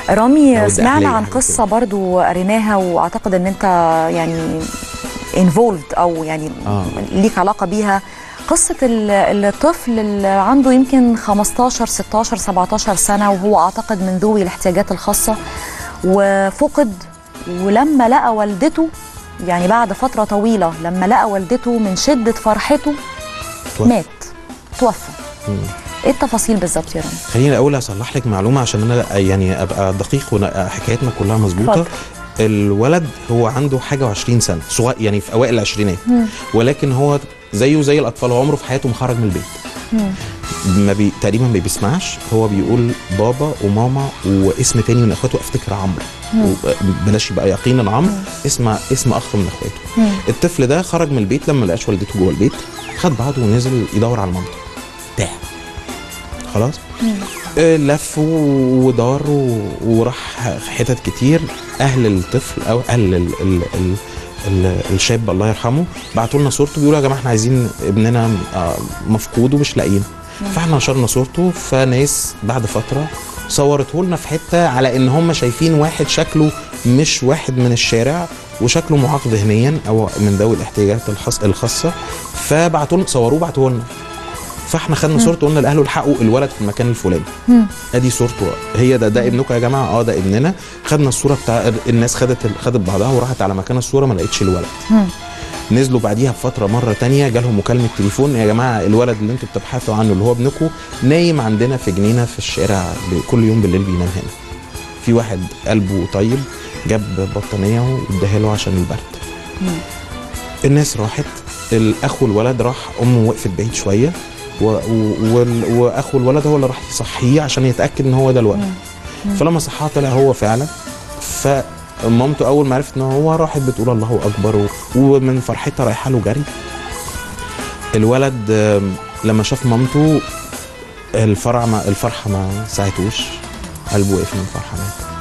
رامي أو سمعنا الداخلية، عن حاجة قصه كده. برضو قريناها واعتقد ان انت يعني انفولد او يعني آه. ليك علاقه بيها قصه ال- الطفل اللي عنده يمكن 15 16 17 سنه وهو اعتقد من ذوي الاحتياجات الخاصه وفقد ولما لقى والدته يعني بعد فتره طويله لما لقى والدته من شده فرحته توفى. مات توفى مم. ايه التفاصيل بالظبط يا رامي خليني الاول اصلح لك معلومه عشان انا يعني ابقى دقيق وحكايتنا كلها مظبوطه اتفضل. الولد هو عنده حاجه و20 سنه صغير يعني في اوائل العشرينات مم. ولكن هو زيه زي الاطفال هو عمره في حياته ما خرج من البيت مم. ما بي... تقريبا ما بيسمعش هو بيقول بابا وماما واسم تاني من اخواته افتكر عمرو و- بلاش يبقى يقينا عمرو اسم اسم اخ من اخواته مم. الطفل ده خرج من البيت لما لقاش والدته جوه البيت خد بعضه ونزل يدور على مامته تاه خلاص آه، لف و- ودار و- وراح حتت كتير اهل الطفل او اهل ال ال ال ال الشاب الله يرحمه بعتوا لنا صورته بيقولوا يا جماعه احنا عايزين ابننا آه، مفقود ومش لاقيين فاحنا نشرنا صورته فناس بعد فتره صورته لنا في حته على ان هم شايفين واحد شكله مش واحد من الشارع وشكله معاق ذهنيا او من ذوي الاحتياجات الخاص الخاصه فبعتوا لنا صوروه بعتوه لنا فاحنا خدنا صورته قلنا لاهله الحقوا الولد في المكان الفلاني مم. ادي صورته هي ده ده ابنكم يا جماعه اه ده ابننا خدنا الصوره بتاع الناس خدت خدت بعضها وراحت على مكان الصوره ما لقيتش الولد مم. نزلوا بعديها بفتره مره تانية جالهم مكالمه تليفون يا جماعه الولد اللي انتوا بتبحثوا عنه اللي هو ابنكم نايم عندنا في جنينه في الشارع ب- كل يوم بالليل بينام هنا في واحد قلبه طيب جاب بطانيه واداها له عشان البرد الناس راحت الاخ والولد راح امه وقفت بعيد شويه و... و... وال- واخو الولد هو اللي راح يصحيه عشان يتاكد ان هو ده الولد فلما صحاه طلع هو فعلا فمامته اول ما عرفت ان هو راحت بتقول الله اكبر و... ومن فرحتها رايحه له جري الولد آم، لما شاف مامته الفرع ما الفرحه ما ساعتوش قلبه وقف من الفرحه مات